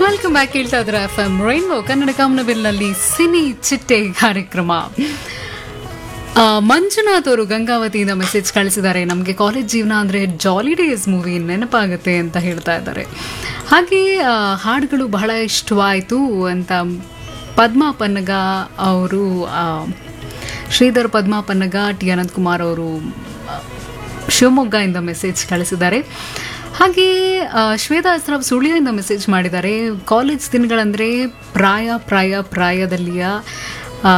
welcome back ಕೇಳ್ತಾ ಇದ್ರೆ F M rainbow Kannada ಕಾಮನಬಿಲ್ನಲ್ಲಿ ಸಿನಿ ಚಿಟ್ಟೆ ಕಾರ್ಯಕ್ರಮ ಆ, ಮಂಜುನಾಥ್ ಅವರು ಗಂಗಾವತಿಯಿಂದ ಮೆಸೇಜ್ ಕಳಿಸಿದ್ದಾರೆ ನಮಗೆ ಕಾಲೇಜ್ ಜೀವನ ಅಂದರೆ ಜಾಲಿ ಡೇಸ್ ಮೂವಿ ನೆನಪಾಗುತ್ತೆ ಅಂತ ಹೇಳ್ತಾ ಇದ್ದಾರೆ ಹಾಗೆ ಆ, ಹಾಡುಗಳು ಬಹಳ ಇಷ್ಟವಾಯಿತು ಅಂತ ಪದ್ಮಾ ಪನ್ನಗ ಅವರು ಆ, ಶ್ರೀಧರ್ ಪದ್ಮಾ ಪನ್ನಗ ಟಿ ಅನಂತ್ ಕುಮಾರ್ ಅವರು ಶಿವಮೊಗ್ಗದಿಂದ ಮೆಸೇಜ್ ಕಳಿಸಿದ್ದಾರೆ ಹಾಗೆ ಆ, ಶ್ವೇತಾ ಅಸ್ರಾವ್ ಸುಳ್ಯದಿಂದ ಮೆಸೇಜ್ ಮಾಡಿದ್ದಾರೆ ಕಾಲೇಜ್ ದಿನಗಳಂದರೆ ಪ್ರಾಯ ಪ್ರಾಯ ಪ್ರಾಯದಲ್ಲಿಯ ಆ,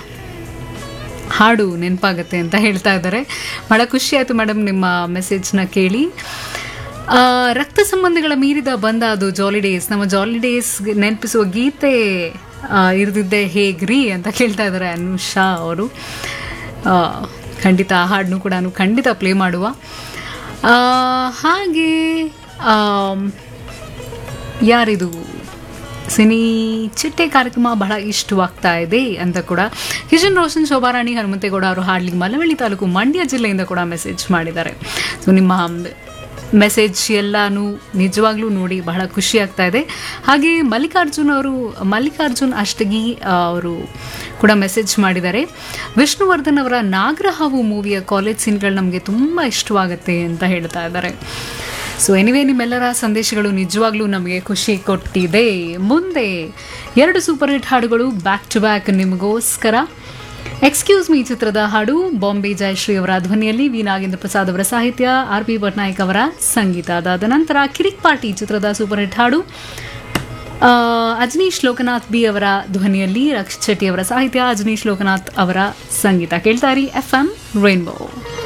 ಹಾಡು ನೆನಪಾಗತ್ತೆ ಅಂತ ಹೇಳ್ತಾ ಇದ್ದಾರೆ ಬಹಳ ಖುಷಿ ಆಯಿತು ಮೇಡಮ್ ನಿಮ್ಮ ಮೆಸೇಜ್ನ ಕೇಳಿ ಆ, ರಕ್ತ ಸಂಬಂಧಗಳ ಮೀರಿದ ಬಂದ ಅದು ಜಾಲಿ ಡೇಸ್ ನಮ್ಮ ಜಾಲಿ ಡೇಸ್ ನೆನಪಿಸುವ ಗೀತೆ ಆ, ಇರ್ದಿದ್ದೆ ಹೇಗ್ರಿ ಅಂತ ಕೇಳ್ತಾ ಇದ್ದಾರೆ ಅನುಷಾ ಅವರು ಆ, ಖಂಡಿತ ಆ ಹಾಡನ್ನು ಕೂಡ ನಾನು ಖಂಡಿತ ಪ್ಲೇ ಮಾಡುವ ಆ, ಹಾಗೆ ಆಮ್, ಯಾರಿದು ಸಿನಿ ಚಿಟ್ಟೆ ಕಾರ್ಯಕ್ರಮ ಬಹಳ ಇಷ್ಟವಾಗ್ತಾ ಇದೆ ಅಂತ ಕೂಡ ಕಿಶನ್ ರೋಷನ್ ಶೋಭಾರಾಣಿ ಹನುಮಂತೇಗೌಡ ಅವರು ಹಾಡ್ಲಿ ಮಲವಳ್ಳಿ ತಾಲೂಕು ಮಂಡ್ಯ ಜಿಲ್ಲೆಯಿಂದ ಕೂಡ ಮೆಸೇಜ್ ಮಾಡಿದ್ದಾರೆ ಸೊ ನಿಮ್ಮ ಮೆಸೇಜ್ ಎಲ್ಲಾನು ನಿಜವಾಗ್ಲೂ ನೋಡಿ ಬಹಳ ಖುಷಿ ಆಗ್ತಾ ಇದೆ ಹಾಗೆ ಮಲ್ಲಿಕಾರ್ಜುನ್ ಅವರು ಮಲ್ಲಿಕಾರ್ಜುನ್ ಅಷ್ಟಗಿ ಆ, ಅವರು ಕೂಡ ಮೆಸೇಜ್ ಮಾಡಿದ್ದಾರೆ ವಿಷ್ಣುವರ್ಧನ್ ಅವರ ನಾಗರಹಾವು ಮೂವಿಯ ಕಾಲೇಜ್ ಸೀನ್ಗಳು ನಮಗೆ ತುಂಬ ಇಷ್ಟವಾಗುತ್ತೆ ಅಂತ ಹೇಳ್ತಾ ಇದ್ದಾರೆ ಸೊ ಎನಿವೇ ನಿಮ್ಮೆಲ್ಲರ ಸಂದೇಶಗಳು ನಿಜವಾಗ್ಲೂ ನಮಗೆ ಖುಷಿ ಕೊಟ್ಟಿದೆ ಮುಂದೆ ಎರಡು ಸೂಪರ್ ಹಿಟ್ ಹಾಡುಗಳು ಬ್ಯಾಕ್ ಟು ಬ್ಯಾಕ್ ನಿಮಗೋಸ್ಕರ ಎಕ್ಸ್ಕ್ಯೂಸ್ ಮೀ ಚಿತ್ರದ ಹಾಡು ಬಾಂಬೆ ಜಯಶ್ರೀ ಅವರ ಧ್ವನಿಯಲ್ಲಿ ವಿ ನಾಗೇಂದ್ರ ಪ್ರಸಾದ್ ಅವರ ಸಾಹಿತ್ಯ ಆರ್ ಪಿ ಪಟ್ನಾಯಕ್ ಅವರ ಸಂಗೀತ ಅದಾದ ನಂತರ ಕಿರಿಕ್ ಪಾರ್ಟಿ ಚಿತ್ರದ ಸೂಪರ್ ಹಿಟ್ ಹಾಡು ಆ, ಅಜನೀಶ್ ಲೋಕನಾಥ್ ಬಿ ಅವರ ಧ್ವನಿಯಲ್ಲಿ ರಕ್ಷಿತ್ ಶೆಟ್ಟಿ ಅವರ ಸಾಹಿತ್ಯ ಅಜನೀಶ್ ಲೋಕನಾಥ್ ಅವರ ಸಂಗೀತ ಕೇಳ್ತಾರಿ ಎಫ್ ಎಂ ರೈನ್ಬೋ